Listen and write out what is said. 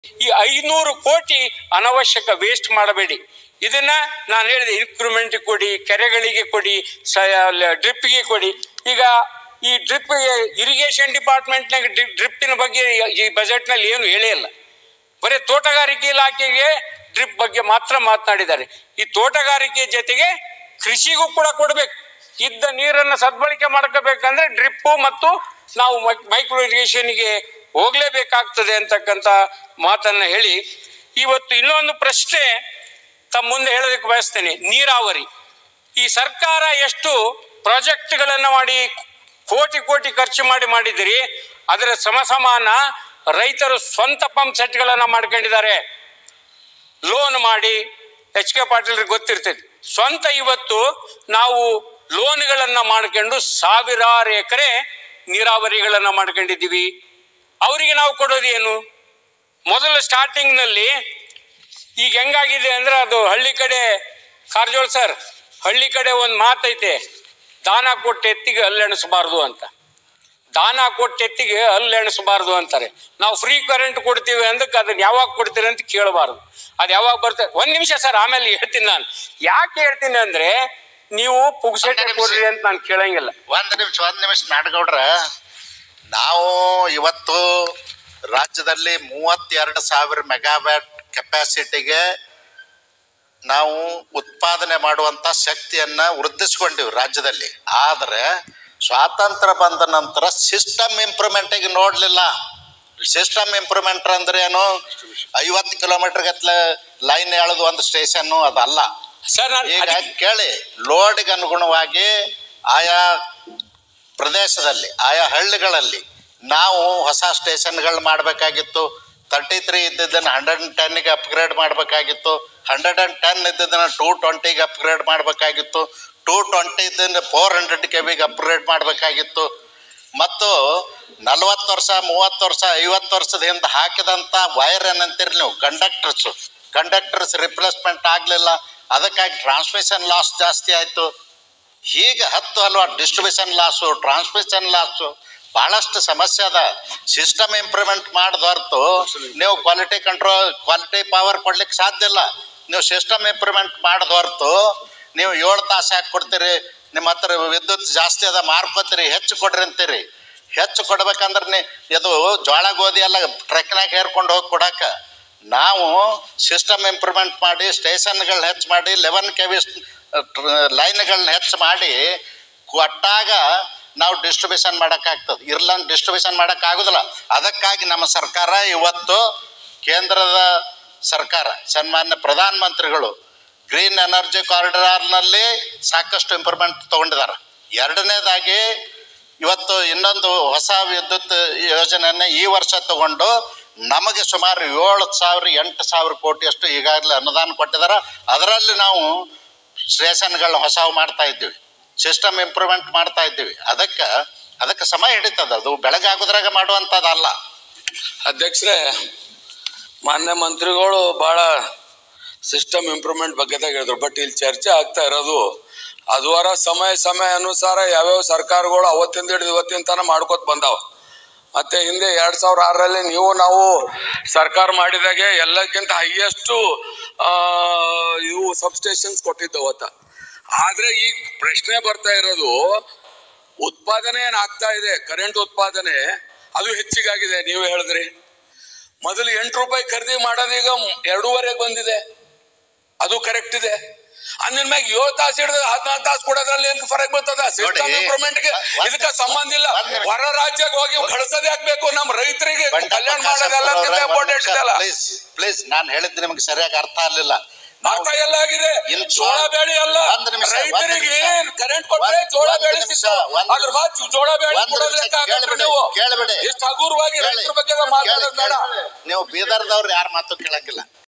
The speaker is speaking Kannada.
ಈ ಐನೂರು ಕೋಟಿ ಅನವಶ್ಯಕ ವೇಸ್ಟ್ ಮಾಡಬೇಡಿ ಇದನ್ನ ನಾನು ಹೇಳಿದೆ ಇಂಪ್ರೂವ್ಮೆಂಟ್ ಕೊಡಿ ಕೆರೆಗಳಿಗೆ ಕೊಡಿ ಡ್ರಿಪ್ಗೆ ಕೊಡಿ ಈಗ ಈ ಡ್ರಿಪ್ ಇರಿಗೇಷನ್ ಡಿಪಾರ್ಟ್ಮೆಂಟ್ನಾಗ ಡ್ರಿಪ್ಪಿನ ಬಗ್ಗೆ ಈ ಬಜೆಟ್ನಲ್ಲಿ ಏನು ಹೇಳೇ ಇಲ್ಲ ಬರೀ ತೋಟಗಾರಿಕೆ ಇಲಾಖೆಗೆ ಡ್ರಿಪ್ ಬಗ್ಗೆ ಮಾತ್ರ ಮಾತನಾಡಿದ್ದಾರೆ ಈ ತೋಟಗಾರಿಕೆ ಜೊತೆಗೆ ಕೃಷಿಗೂ ಕೂಡ ಕೊಡಬೇಕು ಇದ್ದ ನೀರನ್ನು ಸದ್ಬಳಕೆ ಮಾಡ್ಕೋಬೇಕಂದ್ರೆ ಡ್ರಿಪ್ಪು ಮತ್ತು ನಾವು ಮೈಕ್ರೋ ಇರಿಗೇಷನ್ಗೆ ಹೋಗ್ಲೇಬೇಕಾಗ್ತದೆ ಅಂತಕ್ಕಂಥ ಮಾತನ್ನ ಹೇಳಿ ಇವತ್ತು ಇನ್ನೊಂದು ಪ್ರಶ್ನೆ ತಮ್ಮ ಮುಂದೆ ಹೇಳೋದಕ್ಕೆ ಬಯಸ್ತೇನೆ ನೀರಾವರಿ ಈ ಸರ್ಕಾರ ಎಷ್ಟು ಪ್ರಾಜೆಕ್ಟ್ಗಳನ್ನು ಮಾಡಿ ಕೋಟಿ ಕೋಟಿ ಖರ್ಚು ಮಾಡಿ ಮಾಡಿದಿರಿ ಅದರ ಸಮಸಮಾನ ರೈತರು ಸ್ವಂತ ಪಂಪ್ ಸೆಟ್ಗಳನ್ನು ಮಾಡ್ಕೊಂಡಿದ್ದಾರೆ ಲೋನ್ ಮಾಡಿ ಎಚ್ ಕೆ ಪಾಟೀಲ್ರಿಗೆ ಗೊತ್ತಿರ್ತೈತಿ ಸ್ವಂತ ಇವತ್ತು ನಾವು ಲೋನ್ಗಳನ್ನ ಮಾಡ್ಕೊಂಡು ಸಾವಿರಾರು ಎಕರೆ ನೀರಾವರಿಗಳನ್ನ ಮಾಡ್ಕೊಂಡಿದ್ದೀವಿ ಅವರಿಗೆ ನಾವು ಕೊಡೋದು ಏನು ಮೊದಲು ಸ್ಟಾರ್ಟಿಂಗ್ ನಲ್ಲಿ ಈಗ ಹೆಂಗಾಗಿದೆ ಅಂದ್ರೆ ಅದು ಹಳ್ಳಿ ಕಡೆ ಕಾರಜೋಳ್ ಸರ್ ಹಳ್ಳಿ ಕಡೆ ಒಂದು ಮಾತೈತೆ ದಾನ ಕೊಟ್ಟು ಎತ್ತಿಗೆ ಹಲ್ಲೆಣಿಸಬಾರ್ದು ಅಂತ ದಾನ ಕೊಟ್ಟು ಎತ್ತಿಗೆ ಹಲ್ಲೆಣಿಸಬಾರ್ದು ಅಂತಾರೆ ನಾವು ಫ್ರೀ ಕರೆಂಟ್ ಕೊಡ್ತೀವಿ ಅಂದಕ್ಕೆ ಅದನ್ನ ಯಾವಾಗ ಕೊಡ್ತೀರಿ ಅಂತ ಕೇಳಬಾರ್ದು ಅದು ಯಾವಾಗ ಬರ್ತದೆ ಒಂದ್ ನಿಮಿಷ ಸರ್ ಆಮೇಲೆ ಹೇಳ್ತೀನಿ ನಾನು ಯಾಕೆ ಹೇಳ್ತೀನಿ ಅಂದ್ರೆ ನೀವು ಪುಗ್ಸೆಟ್ಟೆ ಒಂದೇ ನಿಮಿಷ. ಕೊಡ್ರಿ ಅಂತ ನಾನು ಕೇಳಂಗಿಲ್ಲ ಒಂದ್ ನಿಮಿಷ ಒಂದ್ ನಿಮಿಷ ನಾಡಗೌಡ್ರ ನಾವು ಇವತ್ತು ರಾಜ್ಯದಲ್ಲಿ ಮೂವತ್ತೆರಡು ಸಾವಿರ ಮೆಗಾವ್ಯಾಟ್ ಕೆಪಾಸಿಟಿಗೆ ನಾವು ಉತ್ಪಾದನೆ ಮಾಡುವಂತ ಶಕ್ತಿಯನ್ನ ವೃದ್ಧಿಸ್ಕೊಂಡಿವಿ ರಾಜ್ಯದಲ್ಲಿ ಆದ್ರೆ ಸ್ವಾತಂತ್ರ್ಯ ಬಂದ ನಂತರ ಸಿಸ್ಟಮ್ ಇಂಪ್ರೂವ್ಮೆಂಟಿಗೆ ನೋಡ್ಲಿಲ್ಲ ಸಿಸ್ಟಮ್ ಇಂಪ್ರೂವ್ಮೆಂಟ್ ಅಂದ್ರೆ ಏನು ಐವತ್ತು ಕಿಲೋಮೀಟರ್ ಗತ್ಲೆ ಲೈನ್ ಎಳೆದು ಒಂದು ಸ್ಟೇಷನ್ ಅದಲ್ಲ ಸರ್ ನಾನು ಈಗ ಅದಕ್ಕೆ- ಕೇಳಿ ಲೋಡ್ಗೆ ಅನುಗುಣವಾಗಿ ಆಯಾ ಪ್ರದೇಶದಲ್ಲಿ ಆಯಾ ಹಳ್ಳಿಗಳಲ್ಲಿ ನಾವು ಹೊಸ ಸ್ಟೇಷನ್ಗಳು ಮಾಡಬೇಕಾಗಿತ್ತು ತರ್ಟಿ ತ್ರೀ ಇದ್ದಿದ್ದನ್ನು ಹಂಡ್ರೆಡ್ ಅಂಡ್ ಟೆನ್ಗೆ ಅಪ್ಗ್ರೇಡ್ ಮಾಡಬೇಕಾಗಿತ್ತು ಹಂಡ್ರೆಡ್ ಆ್ಯಂಡ್ ಟೆನ್ ಇದ್ದಿದ್ದನ್ನು ಟೂ ಟ್ವೆಂಟಿಗೆ ಅಪ್ಗ್ರೇಡ್ ಮಾಡಬೇಕಾಗಿತ್ತು ಟೂ ಟ್ವೆಂಟಿ ಇದ್ದನ್ನು ಫೋರ್ ಹಂಡ್ರೆಡ್ ಕೆ ಬಿಗೆ ಅಪ್ಗ್ರೇಡ್ ಮಾಡಬೇಕಾಗಿತ್ತು ಮತ್ತು ನಲವತ್ತು ವರ್ಷ ಮೂವತ್ತು ವರ್ಷ ಐವತ್ತು ವರ್ಷದ ಹಿಂದೆ ಹಾಕಿದಂಥ ವೈರ್ ಏನಂತೀರಿ ನೀವು ಕಂಡಕ್ಟರ್ಸು ಕಂಡಕ್ಟರ್ಸ್ ರಿಪ್ಲೇಸ್ಮೆಂಟ್ ಆಗಲಿಲ್ಲ ಅದಕ್ಕಾಗಿ ಟ್ರಾನ್ಸ್ಮಿಷನ್ ಲಾಸ್ ಜಾಸ್ತಿ ಆಯಿತು ಹೀಗೆ ಹತ್ತು ಹಲವು ಡಿಸ್ಟ್ರಿಬ್ಯೂಷನ್ ಲಾಸು ಟ್ರಾನ್ಸ್ಮಿಷನ್ ಲಾಸು ಭಾಳಷ್ಟು ಸಮಸ್ಯೆ ಅದ ಸಿಸ್ಟಮ್ ಇಂಪ್ರೂವ್ಮೆಂಟ್ ಮಾಡಿದ ಹೊರತು ನೀವು ಕ್ವಾಲಿಟಿ ಕಂಟ್ರೋಲ್ ಕ್ವಾಲಿಟಿ ಪವರ್ ಕೊಡ್ಲಿಕ್ಕೆ ಸಾಧ್ಯ ಇಲ್ಲ ನೀವು ಸಿಸ್ಟಮ್ ಇಂಪ್ರೂವ್ಮೆಂಟ್ ಮಾಡಿದ ಹೊರತು ನೀವು ಏಳು ತಾಸು ಯಾಕೆ ಕೊಡ್ತೀರಿ ನಿಮ್ಮ ಹತ್ರ ವಿದ್ಯುತ್ ಜಾಸ್ತಿ ಅದ ಮಾರ್ಕೋತೀರಿ ಹೆಚ್ಚು ಕೊಡ್ರಿ ಅಂತೀರಿ ಹೆಚ್ಚು ಕೊಡ್ಬೇಕಂದ್ರೆ ನೀ ಇದು ಜೋಳ ಗೋಧಿ ಎಲ್ಲ ಟ್ರಕ್ನಾಗ ಹೇರ್ಕೊಂಡು ಹೋಗಿ ಕೊಡಕ್ಕೆ ನಾವು ಸಿಸ್ಟಮ್ ಇಂಪ್ರೂವ್ಮೆಂಟ್ ಮಾಡಿ ಸ್ಟೇಷನ್ಗಳನ್ನ ಹೆಚ್ಚು ಮಾಡಿ ಲೆವೆನ್ ಕೆ ವಿ ಲೈನ್ಗಳನ್ನ ಹೆಚ್ಚು ಮಾಡಿ ಕೊಟ್ಟಾಗ ನಾವು ಡಿಸ್ಟ್ರಿಬ್ಯೂಷನ್ ಮಾಡೋಕ್ಕಾಗ್ತದೆ ಇರ್ಲಂಡ್ ಡಿಸ್ಟ್ರಿಬ್ಯೂಷನ್ ಮಾಡೋಕ್ಕಾಗೋದಿಲ್ಲ ಅದಕ್ಕಾಗಿ ನಮ್ಮ ಸರ್ಕಾರ ಇವತ್ತು ಕೇಂದ್ರದ ಸರ್ಕಾರ ಸನ್ಮಾನ್ಯ ಪ್ರಧಾನ ಮಂತ್ರಿಗಳು ಗ್ರೀನ್ ಎನರ್ಜಿ ಕಾರಿಡಾರ್ನಲ್ಲಿ ಸಾಕಷ್ಟು ಇಂಪ್ರೂವ್ಮೆಂಟ್ ತೊಗೊಂಡಿದ್ದಾರೆ ಎರಡನೇದಾಗಿ ಇವತ್ತು ಇನ್ನೊಂದು ಹೊಸ ವಿದ್ಯುತ್ ಯೋಜನೆಯನ್ನ ಈ ವರ್ಷ ತಗೊಂಡು ನಮಗೆ ಸುಮಾರು ಏಳು ಸಾವಿರ ಎಂಟು ಸಾವಿರ ಕೋಟಿಯಷ್ಟು ಈಗಾಗಲೇ ಅನುದಾನ ಕೊಟ್ಟಿದ್ದಾರೆ ಅದರಲ್ಲಿ ನಾವು ಸ್ಟೇಷನ್ಗಳನ್ನ ಹೊಸವು ಮಾಡ್ತಾ ಇದ್ದೀವಿ ಸಿಸ್ಟಮ್ ಇಂಪ್ರೂವ್ಮೆಂಟ್ ಮಾಡ್ತಾ ಇದ್ದೀವಿ ಅದಕ್ಕೆ ಅದಕ್ಕೆ ಸಮಯ ಹಿಡಿತದ ಅದು ಬೆಳಗಾಗೋದ್ರಾಗ ಮಾಡುವಂಥದ್ದಲ್ಲ ಅಧ್ಯಕ್ಷರೇ ಮಾನ್ಯ ಮಂತ್ರಿಗಳು ಭಾಳ ಸಿಸ್ಟಮ್ ಇಂಪ್ರೂವ್ಮೆಂಟ್ ಬಗ್ಗೆದಾಗ ಹೇಳಿದ್ರು ಬಟ್ ಇಲ್ಲಿ ಚರ್ಚೆ ಆಗ್ತಾ ಇರೋದು ಅದುವರ ಸಮಯ ಸಮಯ ಅನುಸಾರ ಯಾವ್ಯಾವ ಸರ್ಕಾರಗಳು ಅವತ್ತಿಂದ ಹಿಡಿದು ಇವತ್ತಿನ ತನಕ ಮಾಡ್ಕೊತ ಬಂದಾವ ಮತ್ತೆ ಹಿಂದೆ ಎರಡ್ ಸಾವಿರ ಆರರಲ್ಲಿ ನೀವು ನಾವು ಸರ್ಕಾರ ಮಾಡಿದಾಗೆ ಎಲ್ಲಕ್ಕಿಂತ ಹೈಯೆಸ್ಟು ಇವು ಸಬ್ಸ್ಟೇಷನ್ಸ್ ಕೊಟ್ಟಿದ್ದು ಅವತ್ತ ಆದ್ರೆ ಈಗ ಪ್ರಶ್ನೆ ಬರ್ತಾ ಇರೋದು ಉತ್ಪಾದನೆ ಏನ್ ಆಗ್ತಾ ಇದೆ ಕರೆಂಟ್ ಉತ್ಪಾದನೆ ಅದು ಹೆಚ್ಚಿಗಾಗಿದೆ ನೀವು ಹೇಳಿದ್ರಿ ಮೊದಲು ಎಂಟು ರೂಪಾಯಿ ಖರೀದಿ ಮಾಡೋದು ಈಗ ಎರಡೂವರೆಗೆ ಬಂದಿದೆ ಅದು ಕರೆಕ್ಟ್ ಇದೆ ಅಂದಿನ ಮ್ಯಾಗ ಏಳು ತಾಸು ಹಿಡಿದ್ರೆ ಹದಿನಾಲ್ಕು ತಾಸು ಕೊಡೋದ್ರಲ್ಲಿ ಏನ್ ಫರಕ್ ಬರ್ತದ ಸಿಸ್ಟಮ್ ನೋಡಿ, ಇಂಪ್ರೂವ್ಮೆಂಟ್ ಗೆ ಒಂದ್- ಇದಕ್ಕ ಸಂಬಂಧ ಇಲ್ಲ ಒಂದ್ ನಿಮಿಷ. ಹೊರ ರಾಜ್ಯಕ್ಕೆ ಹೋಗಿ ಕಳ್ಸೋದ್ ಯಾಕ್ಬೇಕು ನಮ್ಮ ರೈತರಿಗೆ ಕಲ್ಯಾಣ ಮಾಡೋದೆಲ್ಲ ಇಂಪಾರ್ಟೆಂಟ್ ಇದೆಲ್ಲ ಪ್ಲೀಸ್ ಪ್ಲೀಸ್ ನಾನು ಹೇಳಿದ್ದು ನಿಮಗೆ ಸರಿಯಾಗಿ ಅರ್ಥ ಆಗಲಿಲ್ಲ ಅರ್ಥ ಎಲ್ಲ ಆಗಿದೆ ಇನ್ ಜೋಳ ಬೇಳೆ ಅಲ್ಲ ಒಂದ್ ನಿಮಿಷ, ಒಂದ್ ರೈತರಿಗೆ ನಿಮಿಷ. ಕರೆಂಟ್ ಕೊಟ್ರೆ ಒಂದ್- ಜೋಳ ಒಂದ್ ಬೇಳೆ ನಿಮಿಷ, ಸಿಗ್ತಾವ ಒಂದ್ ಅದ್ರ ಬಾದ್ ಜೋಳ ಬೇಳೆ ಒಂದ್ ಕೊಡೋದ್ ನಿಮಿಷ ಲೆಕ್ಕ ಹಾಕಲ್ರಿ ಕೇಳ್ಬಿಡಿ, ನೀವು ಕೇಳ್ಬಿಡಿ. ಇಷ್ಟು ಹಗುರವಾಗಿ ಕೇಳಿ, ರೈತರ ಬಗ್ಗೆ ಮಾತಾಡೋದು ಬೇಡ ಕೇಳಿ. ನೀವು ಬೀದರ್ದವ್ರು ಯಾರ ಮಾತು ಕೇಳಂಗಿಲ್ಲ